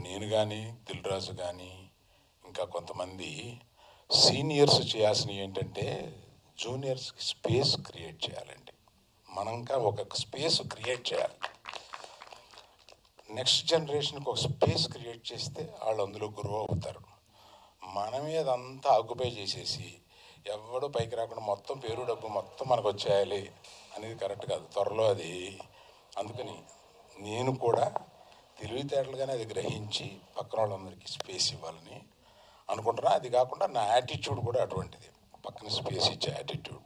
నేను కానీ దిల్రాజు కానీ ఇంకా కొంతమంది సీనియర్స్ చేయాల్సినవి ఏంటంటే జూనియర్స్కి స్పేస్ క్రియేట్ చేయాలండి మనంకా ఒక స్పేస్ క్రియేట్ చేయాలి నెక్స్ట్ జనరేషన్కి ఒక స్పేస్ క్రియేట్ చేస్తే వాళ్ళు అందులో గ్రో అవుతారు మనమే అదంతా ఆక్యుపై చేసేసి ఎవడు పైకి రాకుండా మొత్తం పేరు డబ్బు మొత్తం మనకు వచ్చేయాలి అనేది కరెక్ట్ కాదు త్వరలో అది అందుకని నేను కూడా తెలివితేటలుగానే అది గ్రహించి పక్కన వాళ్ళందరికీ స్పేస్ ఇవ్వాలని అనుకుంటున్నా అది కాకుండా నా యాటిట్యూడ్ కూడా అటువంటిది పక్కన స్పేస్ ఇచ్చే యాటిట్యూడ్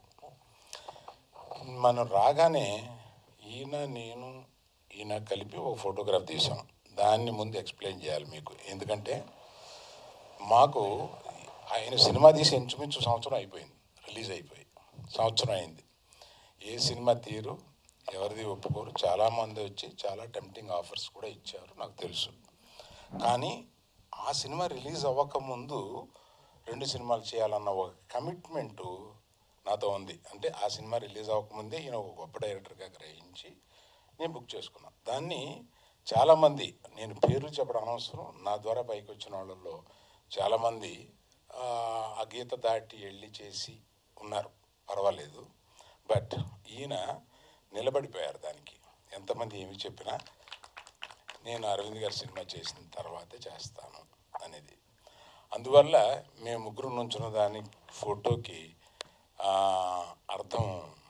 మనం రాగానే ఈయన నేను ఈయన కలిపి ఒక ఫోటోగ్రాఫ్ తీసాం దాన్ని ముందు ఎక్స్ప్లెయిన్ చేయాలి మీకు ఎందుకంటే మాకు ఆయన సినిమా తీసి ఇంచుమించు సంవత్సరం అయిపోయింది రిలీజ్ అయిపోయి సంవత్సరం అయింది ఏ సినిమా తీరు ఎవరిది ఒప్పుకోరు చాలామంది వచ్చి చాలా టెంప్టింగ్ ఆఫర్స్ కూడా ఇచ్చారు నాకు తెలుసు కానీ ఆ సినిమా రిలీజ్ అవ్వకముందు రెండు సినిమాలు చేయాలన్న ఒక కమిట్మెంటు నాతో ఉంది అంటే ఆ సినిమా రిలీజ్ అవ్వకముందే ఈయన ఒక గొప్ప డైరెక్టర్గా గ్రహించి నేను బుక్ చేసుకున్నాను దాన్ని చాలామంది నేను పేర్లు చెప్పడం అనవసరం నా ద్వారా పైకి వచ్చిన వాళ్ళల్లో చాలామంది ఆ, ఆ గీత దాటి వెళ్ళి చేసి ఉన్నారు పర్వాలేదు బట్ ఈయన నిలబడిపోయారు దానికి ఎంతమంది ఏమి చెప్పినా నేను అరవింద్ గారి సినిమా చేసిన తర్వాతే చేస్తాను అనేది అందువల్ల మేము ముగ్గురు నుంచున్న దాని ఫోటోకి ఆ, అర్థం